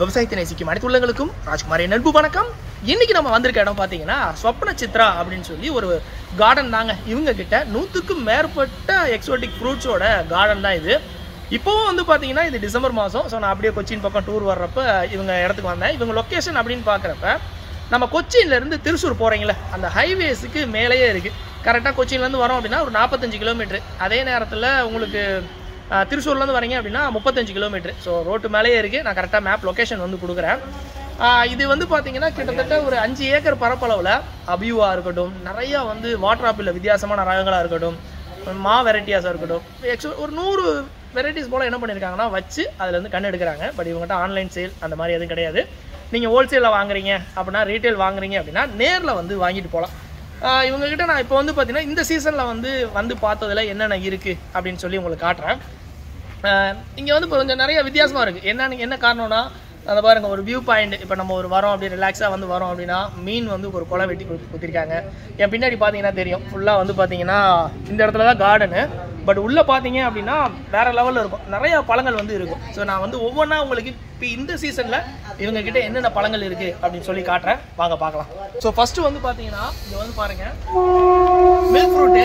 விவசாயத்தை நேசிக்கும் அனைத்து உள்ளங்களுக்கும் ராஜ்குமாரி நட்பு வணக்கம் இன்னைக்கு நம்ம வந்திருக்க இடம் பார்த்தீங்கன்னா ஸ்வப்ன சித்ரா அப்படின்னு சொல்லி ஒரு கார்டன் தாங்க இவங்க கிட்ட நூற்றுக்கும் மேற்பட்ட எக்ஸோட்டிக் ஃப்ரூட்ஸோட கார்டன் தான் இது இப்போவும் வந்து பார்த்தீங்கன்னா இது டிசம்பர் மாதம் ஸோ நான் அப்படியே கொச்சின் பக்கம் டூர் வர்றப்ப இவங்க இடத்துக்கு வந்தேன் இவங்க லொக்கேஷன் அப்படின்னு பார்க்குறப்ப நம்ம கொச்சின்ல இருந்து திருச்சூர் போகிறீங்களே அந்த ஹைவேஸுக்கு மேலேயே இருக்குது கரெக்டாக கொச்சின்லேருந்து வரோம் அப்படின்னா ஒரு நாற்பத்தஞ்சு கிலோமீட்டர் அதே நேரத்தில் உங்களுக்கு ஆஹ், திருச்சூர்லேருந்து வரீங்க அப்படின்னா முப்பத்தஞ்சு கிலோமீட்டர் ஸோ ரோட்டு மேலேயே இருக்குது நான் கரெக்டாக மேப் லொக்கேஷன் வந்து கொடுக்குறேன் ஆஹ், இது வந்து பார்த்தீங்கன்னா கிட்டத்தட்ட ஒரு அஞ்சு ஏக்கர் பரப்பளவில் அபியூவாக இருக்கட்டும் நிறையா வந்து வாட்டர் ஆப்பிளில் வித்தியாசமான ரகங்களாக இருக்கட்டும் மா வெரைட்டியாஸாக இருக்கட்டும் எக்ஸோ ஒரு நூறு வெரைட்டிஸ் போல் என்ன பண்ணியிருக்காங்கன்னா வச்சு அதில் இருந்து கண் எடுக்கிறாங்க பட் இவங்ககிட்ட ஆன்லைன் சேல் அந்த மாதிரி எதுவும் கிடையாது நீங்கள் ஹோல்சேலில் வாங்குறீங்க அப்படின்னா ரீட்டைல் வாங்குறீங்க அப்படின்னா நேரில் வந்து வாங்கிட்டு போகலாம் ஆஹ் இவங்ககிட்ட நான் இப்போ வந்து பார்த்தீங்கன்னா இந்த சீசனில் வந்து வந்து பார்த்ததுல என்னென்ன இருக்குது அப்படின்னு சொல்லி உங்களுக்கு காட்டுறேன் இங்கே வந்து இப்போ கொஞ்சம் நிறைய வித்தியாசமாக இருக்குது என்னன்னு என்ன காரணம்னா அந்த பாருங்க ஒரு வியூ பாயிண்ட் இப்போ நம்ம ஒரு வரோம் அப்படி ரிலாக்ஸாக வந்து வரோம் அப்படின்னா மீன் வந்து ஒரு குளம் வெட்டி குத்தி- குத்திருக்காங்க என் பின்னாடி பார்த்தீங்கன்னா தெரியும் ஃபுல்லாக வந்து பார்த்தீங்கன்னா இந்த இடத்துல தான் கார்டனு பட் உள்ளே பார்த்தீங்க அப்படின்னா வேற லெவலில் இருக்கும் நிறைய பழங்கள் வந்து இருக்கும் ஸோ நான் வந்து ஒவ்வொன்றா உங்களுக்கு இப்போ இந்த சீசனில் இவங்க கிட்ட என்னென்ன பழங்கள் இருக்குது அப்படின்னு சொல்லி காட்டுறேன் வாங்க பார்க்கலாம் ஸோ ஃபஸ்ட்டு வந்து பார்த்தீங்கன்னா இங்கே வந்து பாருங்கள் மில்க் ஃப்ரூட்டு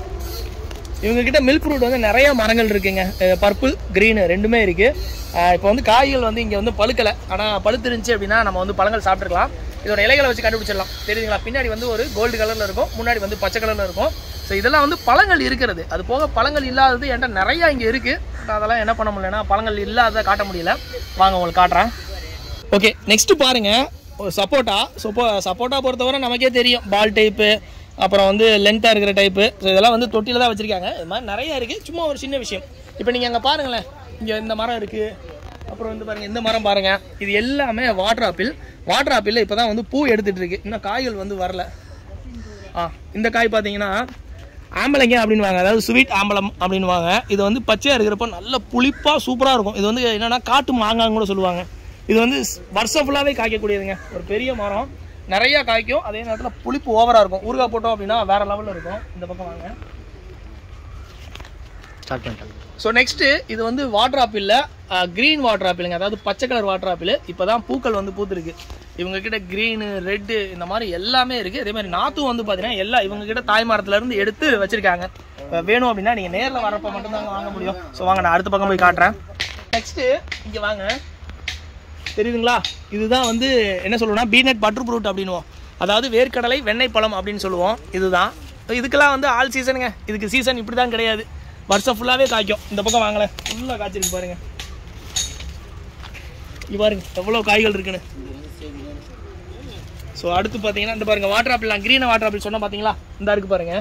இவங்க கிட்ட மில்க் ஃப்ரூட் வந்து நிறைய மரங்கள் இருக்குங்க பர்பிள் green ரெண்டுமே இருக்கு அஹ் இப்போ வந்து காய்கள் வந்து இங்க வந்து பழுக்கலை ஆனா பழுத்துருந்துச்சு அப்படின்னா நம்ம வந்து பழங்கள் சாப்பிட்டுக்கலாம் இதோட இலைகளை வச்சு கண்டுபிடிச்சிடலாம் தெரியுதுங்களா பின்னாடி வந்து ஒரு கோல்டு கலர்ல இருக்கும் முன்னாடி வந்து பச்சை கலர்ல இருக்கும் ஸோ இதெல்லாம் வந்து பழங்கள் இருக்கிறது அது போக பழங்கள் இல்லாதது என்கிட்ட நிறைய இங்க இருக்கு But அதெல்லாம் என்ன பண்ண முடியலன்னா பழங்கள் இல்லாததை காட்ட முடியல வாங்க உங்களுக்கு காட்டுறேன் ஓகே நெக்ஸ்ட் பாருங்க ஒரு சப்போட்டா சப்போ சப்போட்டா பொறுத்தவரை நமக்கே தெரியும் பால் டைப்பு அப்புறம் வந்து லென்த்தாக இருக்கிற டைப்பு ஸோ இதெல்லாம் வந்து தொட்டியில் தான் வச்சுருக்காங்க இது மாதிரி நிறைய இருக்குது சும்மா ஒரு சின்ன விஷயம் இப்போ நீங்கள் அங்கே பாருங்களேன் இங்கே இந்த மரம் இருக்குது அப்புறம் வந்து பாருங்கள் இந்த மரம் பாருங்கள் இது எல்லாமே வாட்டர் ஆப்பிள் வாட்டர் ஆப்பிளில் இப்போ தான் வந்து பூ எடுத்துகிட்டு இருக்கு இன்னும் காய்கள் வந்து வரல ஆ இந்த காய் பார்த்தீங்கன்னா ஆம்பளைங்க அப்படின்வாங்க அதாவது ஸ்வீட் ஆம்பளம் அப்படின்வாங்க இது வந்து பச்சையாக இருக்கிறப்ப நல்ல புளிப்பாக சூப்பராக இருக்கும் இது வந்து என்னன்னா காட்டு மாங்கான்னு கூட சொல்லுவாங்க இது வந்து ஸ்- வருஷம் ஃபுல்லாகவே காய்க்கக்கூடியதுங்க ஒரு பெரிய மரம் நிறைய காய்க்கும் அதே நேரத்தில் புளிப்பு ஓவராக இருக்கும் ஊறுகாய் போட்டோம் அப்படின்னா வேற லெவலில் இருக்கும் இந்த பக்கம் வாங்க ஸ்டார்ட் பண்ணிட்டேன் ஸோ நெக்ஸ்ட்டு இது வந்து வாட்டர் ஆப்பிளில் க்ரீன் வாட்டர் ஆப்பிளுங்க அதாவது பச்சை கலர் வாட்டர் ஆப்பிள் இப்போ தான் பூக்கள் வந்து பூத்துருக்கு இவங்க கிட்ட க்ரீனு ரெட்டு இந்த மாதிரி எல்லாமே இருக்குது அதே மாதிரி நாத்தும் வந்து பார்த்தீங்கன்னா எல்லா இவங்க கிட்ட தாய் மரத்துல இருந்து எடுத்து வச்சிருக்காங்க இப்ப வேணும் அப்படின்னா நீங்கள் நேரில் வரப்போ மட்டும்தாங்க வாங்க முடியும் ஸோ வாங்க நான் அடுத்த பக்கம் போய் காட்டுறேன் நெக்ஸ்ட்டு இங்கே வாங்க தெரியுதுங்களா இதுதான் வந்து என்ன சொல்லுவோம்னா பீனட் பட்டர் ஃப்ரூட் அப்படின்னுவோம் அதாவது வேர்க்கடலை வெண்ணெய் பழம் அப்படின்னு சொல்லுவோம் இதுதான் இதுக்கெல்லாம் வந்து ஆல் சீசனுங்க இதுக்கு சீசன் இப்படி தான் கிடையாது வருஷம் ஃபுல்லாகவே காய்க்கும் இந்த பக்கம் வாங்களேன் ஃபுல்லாக காய்ச்சிருக்கு பாருங்க இங்க பாருங்க எவ்வளோ காய்கள் இருக்குன்னு ஸோ அடுத்து பார்த்தீங்கன்னா இந்த பாருங்க வாட்டர் ஆப்பிள் நான் க்ரீன் வாட்டர் ஆப்பிள் சொன்ன பார்த்தீங்களா இந்த இருக்கு பாருங்க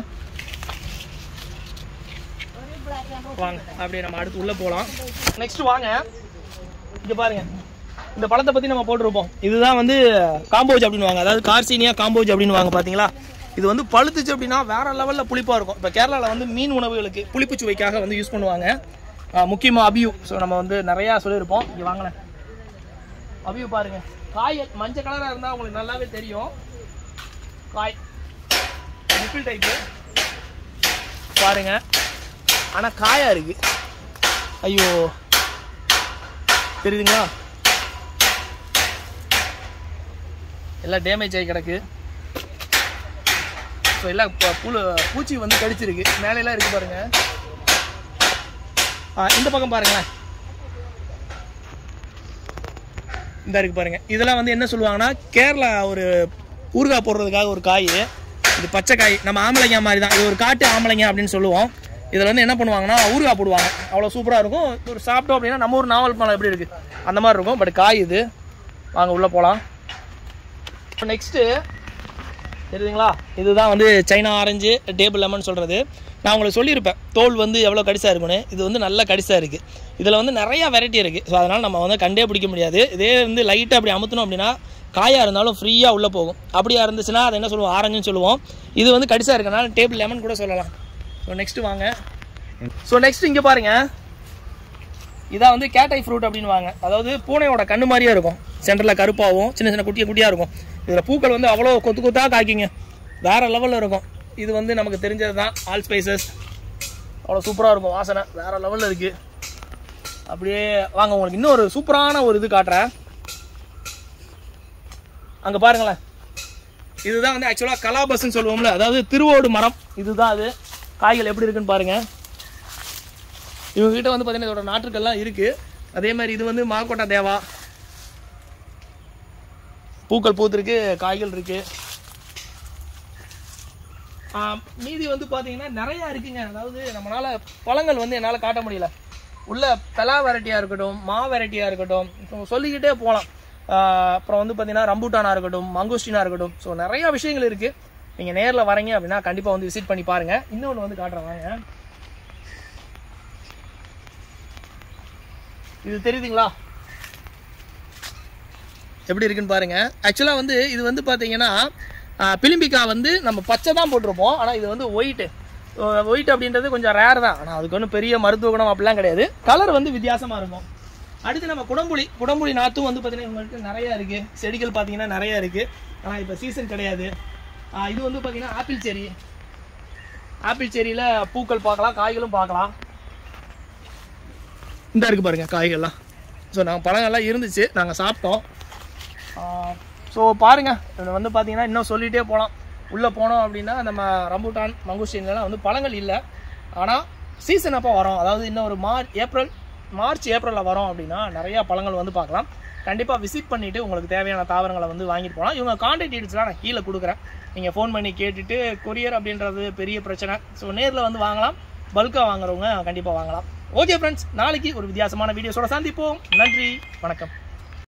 வாங்க அப்படியே நம்ம அடுத்து உள்ளே போகலாம் நெக்ஸ்ட் வாங்க இங்க பாருங்க இந்த பழத்தை பத்தி நம்ம போட்டிருப்போம் இதுதான் வந்து காம்போஜ் அப்படின்னுவாங்க அதாவது கார்சீனியா காம்போஜ் அப்படின்னுவாங்க பாத்தீங்களா இது வந்து பழுத்துச்சு அப்படின்னா வேற லெவல்ல புளிப்பா இருக்கும் இப்போ கேரளால வந்து மீன் உணவுகளுக்கு புளிப்பு சுவைக்காக வந்து யூஸ் பண்ணுவாங்க ஆஹ் முக்கியமா அபியூ ஸோ நம்ம வந்து நிறைய சொல்லியிருப்போம் இங்க வாங்கினேன் அபியூ பாருங்க காய் மஞ்சள் கலரா இருந்தா உங்களுக்கு நல்லாவே தெரியும் காய் நிப்பிள் டைப்பு பாருங்க ஆனா காயா இருக்கு ஐயோ தெரியுதுங்களா எல்லாம் டேமேஜ் ஆகி கிடக்கு ஸோ எல்லாம் பு- புழு பூச்சி வந்து கடிச்சிருக்கு மேலையெல்லாம் இருக்கு பாருங்க ஆ, இந்த பக்கம் பாருங்களேன் இந்த இருக்கு பாருங்க இதெல்லாம் வந்து என்ன சொல்லுவாங்கன்னா கேரளா ஒரு ஊறுகாய் போடுறதுக்காக ஒரு காய் இது பச்சை காய் நம்ம ஆம்பளைங்க மாதிரி தான் இது ஒரு காட்டு ஆம்பளைங்க அப்படின்னு சொல்லுவோம் இதில் வந்து என்ன பண்ணுவாங்கன்னா ஊறுகாய் போடுவாங்க அவ்வளோ சூப்பராக இருக்கும் ஒரு சாப்பிட்டோம் அப்படின்னா நம்ம ஒரு நாவல் பழம் எப்படி இருக்குது அந்த மாதிரி இருக்கும் பட் காய் இது வாங்க உள்ளே போகலாம் நெக்ஸ்ட்டு தெரியுதுங்களா இதுதான் வந்து சைனா ஆரஞ்சு டேபிள் லெமன் சொல்கிறது நான் உங்களுக்கு சொல்லியிருப்பேன் தோல் வந்து எவ்வளோ கடிசாக இருக்குன்னு இது வந்து நல்ல கடிசாக இருக்குது இதில் வந்து நிறையா வெரைட்டி இருக்குது ஸோ அதனால் நம்ம வந்து கண்டே பிடிக்க முடியாது இதே வந்து லைட்டாக அப்படி அமுத்தணும் அப்படின்னா காயாக இருந்தாலும் ஃப்ரீயாக உள்ளே போகும் அப்படியா இருந்துச்சுன்னா அதை என்ன சொல்லுவோம் ஆரஞ்சுன்னு சொல்லுவோம் இது வந்து கடிசாக இருக்கனால டேபிள் லெமன் கூட சொல்லலாம் ஸோ நெக்ஸ்ட்டு வாங்க ஸோ நெக்ஸ்ட் இங்கே பாருங்கள் இதான் வந்து கேட்டை ஃப்ரூட் அப்படின்வாங்க அதாவது பூனையோட கண்ணு மாதிரியே இருக்கும் சென்டரில் கருப்பாகவும் சின்ன சின்ன குட்டிய குட்டியாக இருக்கும் இதில் பூக்கள் வந்து அவ்வளோ கொத்து கொத்தாக காய்க்குங்க வேற லெவலில் இருக்கும் இது வந்து நமக்கு தெரிஞ்சது தான் ஆல் ஸ்பைசஸ் அவ்வளோ சூப்பராக இருக்கும் வாசனை வேற லெவலில் இருக்குது அப்படியே வாங்க உங்களுக்கு இன்னொரு சூப்பரான ஒரு இது காட்டுறேன் அங்கே பாருங்களேன் இதுதான் வந்து ஆக்சுவலாக கலாபஸ்ன்னு சொல்லுவோம்ல அதாவது திருவோடு மரம் இதுதான் அது காய்கள் எப்படி இருக்குன்னு பாருங்க இவங்க கிட்ட வந்து பார்த்தீங்கன்னா இதோட நாற்றுக்கள்லாம் இருக்கு அதே மாதிரி இது வந்து மாக்கோட்டா தேவா பூக்கள் பூத்திருக்கு காய்கள் இருக்கு ஆ, மீதி வந்து பார்த்தீங்கன்னா நிறையா இருக்குங்க அதாவது நம்மளால பழங்கள் வந்து என்னால் காட்ட முடியல உள்ள பலா வெரைட்டியாக இருக்கட்டும் மா வெரைட்டியாக இருக்கட்டும் இப்போ சொல்லிக்கிட்டே போகலாம் அப்புறம் வந்து பார்த்தீங்கன்னா ரம்பூட்டானா இருக்கட்டும் மங்குஸ்டினா இருக்கட்டும் ஸோ நிறைய விஷயங்கள் இருக்குது நீங்கள் நேரில் வரீங்க அப்படின்னா கண்டிப்பாக வந்து விசிட் பண்ணி பாருங்கள் இன்னொன்று வந்து காட்டுறேன் வாங்க இது தெரியுதுங்களா எப்படி இருக்குன்னு பாருங்க ஆக்சுவலாக வந்து இது வந்து பார்த்தீங்கன்னா பிலிம்பிக்கா வந்து நம்ம பச்சை தான் போட்டிருப்போம் ஆனால் இது வந்து ஒயிட்டு ஒயிட் அப்படின்றது கொஞ்சம் ரேர் தான் ஆனால் அதுக்கு ஒன்றும் பெரிய மருத்துவ குணம் அப்படிலாம் கிடையாது கலர் வந்து வித்தியாசமாக இருக்கும் அடுத்து நம்ம குடம்புளி குடம்புளி நாற்றும் வந்து பார்த்தீங்கன்னா உங்களுக்கு நிறைய இருக்குது செடிகள் பார்த்தீங்கன்னா நிறைய இருக்குது ஆனால் இப்போ சீசன் கிடையாது ஆ, இது வந்து பார்த்தீங்கன்னா ஆப்பிள் செரி ஆப்பிள் செரியில் பூக்கள் பார்க்கலாம் காய்களும் பார்க்கலாம் இந்த இருக்கு பாருங்க காய்கள்லாம் ஸோ நாங்கள் பழங்கள்லாம் இருந்துச்சு நாங்கள் சாப்பிட்டோம் ஸோ பாருங்க இது வந்து பார்த்தீங்கன்னா இன்னும் சொல்லிகிட்டே போகலாம் உள்ளே போனோம் அப்படின்னா நம்ம ரம்பூட்டான் மங்குஸ்டின்லாம் வந்து பழங்கள் இல்லை ஆனால் சீசன் அப்போ வரோம் அதாவது இன்னும் ஒரு மார்ச் ஏப்ரல் மார்ச் ஏப்ரலில் வரோம் அப்படின்னா நிறையா பழங்கள் வந்து பார்க்கலாம் கண்டிப்பாக விசிட் பண்ணிவிட்டு உங்களுக்கு தேவையான தாவரங்களை வந்து வாங்கிட்டு போகலாம் இவங்க கான்டாக்ட் டீட்டெயில்ஸ்லாம் நான் கீழே கொடுக்குறேன் நீங்கள் ஃபோன் பண்ணி கேட்டுட்டு கொரியர் அப்படின்றது பெரிய பிரச்சனை ஸோ நேரில் வந்து வாங்கலாம் பல்காக வாங்குறவங்க கண்டிப்பாக வாங்கலாம் ஓகே ஃப்ரெண்ட்ஸ் நாளைக்கு ஒரு வித்தியாசமான வீடியோஸோட சந்திப்போம் நன்றி வணக்கம்